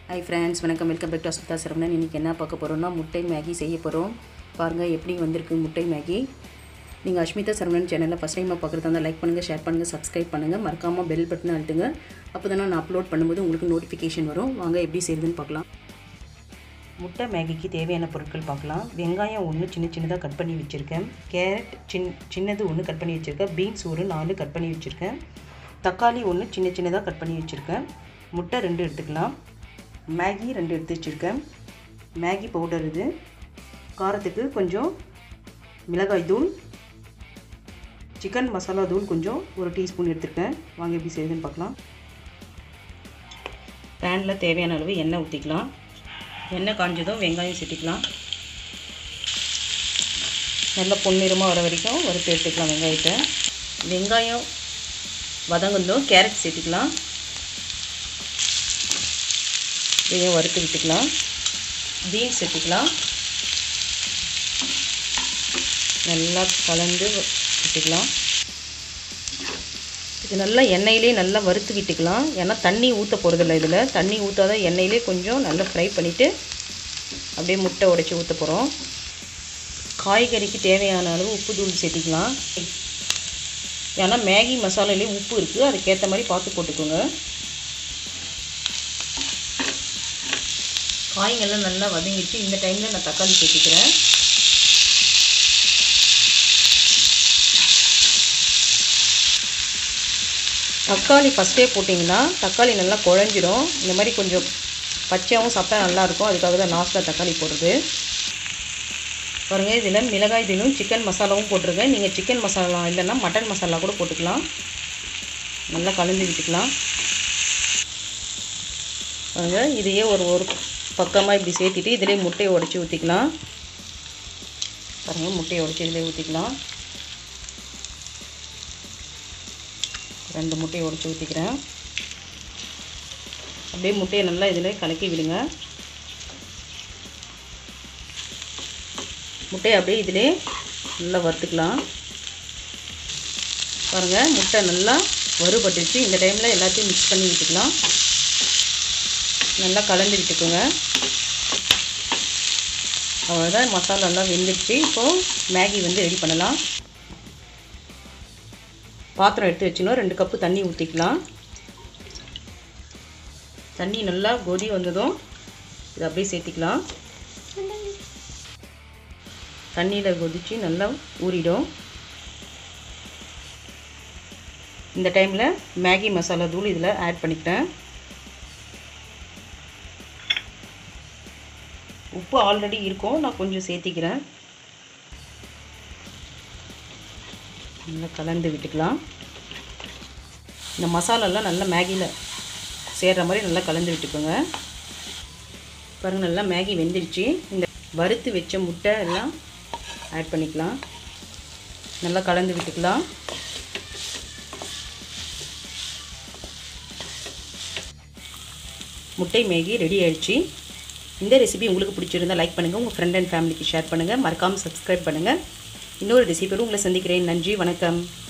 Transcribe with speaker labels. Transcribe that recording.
Speaker 1: high friends வணக்கம் welcome back to Asmitha Saravanan இன்றைக்கி என்ன பார்க்க போகிறோம்னா முட்டை மேகி செய்ய போகிறோம் பாருங்கள் எப்படி வந்திருக்கு முட்டை மேகி நீங்கள் அஸ்மிதா சரவணன் சேனலில் ஃபஸ்ட் டைமாக பார்க்குறதா இருந்தால் லைக் பண்ணுங்கள் ஷேர் பண்ணுங்கள் சப்ஸ்கிரைப் பண்ணுங்கள் மறக்காமல் பெல் பட்டனை அழுத்துங்க அப்போ தானே நான் அப்லோட் பண்ணும்போது உங்களுக்கு நோட்டிஃபிகேஷன் வரும் வாங்க எப்படி செய்யுதுன்னு பார்க்கலாம் முட்டை மேகிக்கு தேவையான பொருட்கள் பார்க்கலாம் வெங்காயம் ஒன்று சின்ன சின்னதாக கட் பண்ணி வச்சுருக்கேன் கேரட் சின் சின்னது ஒன்று கட் பண்ணி வச்சுருக்கேன் பீன்ஸ் ஒரு நாலு கட் பண்ணி வச்சுருக்கேன் தக்காளி ஒன்று சின்ன சின்னதாக கட் பண்ணி வச்சுருக்கேன் முட்டை ரெண்டு எடுத்துக்கலாம் மேகி ரெண்டு எடுத்து வச்சுருக்கேன் மேகி பவுடர் இது காரத்துக்கு கொஞ்சம் மிளகாய் தூள் சிக்கன் மசாலா தூள் கொஞ்சம் ஒரு டீஸ்பூன் எடுத்துருக்கேன் வாங்க எப்படி செய்யுதுன்னு பார்க்கலாம் பேனில் தேவையான அளவு எண்ணெய் ஊற்றிக்கலாம் எண்ணெய் காஞ்சதும் வெங்காயம் சேர்த்திக்கலாம் நல்லா பொன்னிறமாக வர வரைக்கும் வறுத்து எடுத்துக்கலாம் வெங்காயத்தை வெங்காயம் வதங்குந்தோம் கேரட் சேர்த்திக்கலாம் இதையும் வறுத்து விட்டுக்கலாம் பீன்ஸ் சேர்த்துக்கலாம் நல்லா கலந்து விட்டுக்கலாம் இது நல்லா எண்ணெயிலே நல்லா வறுத்து விட்டுக்கலாம் ஏன்னா தண்ணி ஊற்ற போகிறதில்ல இதில் தண்ணி ஊற்றாத எண்ணெயிலே கொஞ்சம் நல்லா ஃப்ரை பண்ணிவிட்டு அப்படியே முட்டை உடச்சி ஊற்ற போகிறோம் காய்கறிக்கு தேவையான அளவு உப்பு தூள் சேர்த்திக்கலாம் ஏன்னா மேகி மசாலாலேயே உப்பு இருக்குது அதுக்கேற்ற மாதிரி பார்த்து போட்டுக்கோங்க காய்கள்லாம் நல்லா வதங்கிடுச்சு இந்த டைமில் நான் தக்காளி சேர்த்திக்கிறேன் தக்காளி ஃபஸ்ட்டே போட்டிங்கன்னா தக்காளி நல்லா குழஞ்சிரும் இந்த மாதிரி கொஞ்சம் பச்சையாகவும் சாப்பிட்டா நல்லாயிருக்கும் அதுக்காக தான் லாஸ்ட்டில் தக்காளி போடுறது பாருங்கள் இதில் மிளகாய் தூளும் சிக்கன் மசாலாவும் போட்டிருக்கேன் நீங்கள் சிக்கன் மசாலா இல்லைன்னா மட்டன் மசாலா கூட போட்டுக்கலாம் நல்லா கலந்து விட்டுக்கலாம் பாருங்கள் இதையே ஒரு ஒரு பக்கமாக இப்படி சேர்த்திட்டு இதிலே முட்டையை உடச்சி ஊற்றிக்கலாம் பாருங்கள் முட்டையை உடச்சி இதிலே ஊற்றிக்கலாம் ரெண்டு முட்டையை உடச்சி ஊற்றிக்கிறேன் அப்படியே முட்டையை நல்லா இதில் கலக்கி விடுங்க முட்டையை அப்படியே இதிலே நல்லா வறுத்துக்கலாம் பாருங்கள் முட்டை நல்லா வறுபட்டுருச்சு இந்த டைமில் எல்லாத்தையும் மிக்ஸ் பண்ணி விட்டுக்கலாம் நல்லா கலந்து விட்டுக்கோங்க அவ்வளோதான் மசாலாலாம் வெந்துடுச்சு இப்போது மேகி வந்து ரெடி பண்ணலாம் பாத்திரம் எடுத்து வச்சுனோம் ரெண்டு கப்பு தண்ணி ஊற்றிக்கலாம் தண்ணி நல்லா கொதி வந்ததும் இதை அப்படியே சேர்த்திக்கலாம் தண்ணியில் கொதித்து நல்லா ஊறிடும் இந்த டைமில் மேகி மசாலா தூள் இதில் ஆட் பண்ணிக்கிறேன் உப்பு ஆல்ரெடி இருக்கும் நான் கொஞ்சம் சேர்த்திக்கிறேன் நல்லா கலந்து விட்டுக்கலாம் இந்த மசாலாலாம் நல்லா மேகியில் சேர்கிற மாதிரி நல்லா கலந்து விட்டுக்கோங்க பாருங்கள் நல்லா மேகி வெந்துடுச்சு இந்த வறுத்து வச்ச முட்டை எல்லாம் ஆட் பண்ணிக்கலாம் நல்லா கலந்து விட்டுக்கலாம் முட்டை மேகி ரெடி ஆயிடுச்சு இந்த ரெசிபி உங்களுக்கு பிடிச்சிருந்தால் லைக் பண்ணுங்கள் உங்கள் ஃப்ரெண்ட் அண்ட் ஃபேமிலிக்கு ஷேர் பண்ணுங்கள் மறக்காமல் சப்ஸ்கிரைப் பண்ணுங்கள் இன்னொரு ரெசிபியோடு உங்களை சந்திக்கிறேன் நன்றி வணக்கம்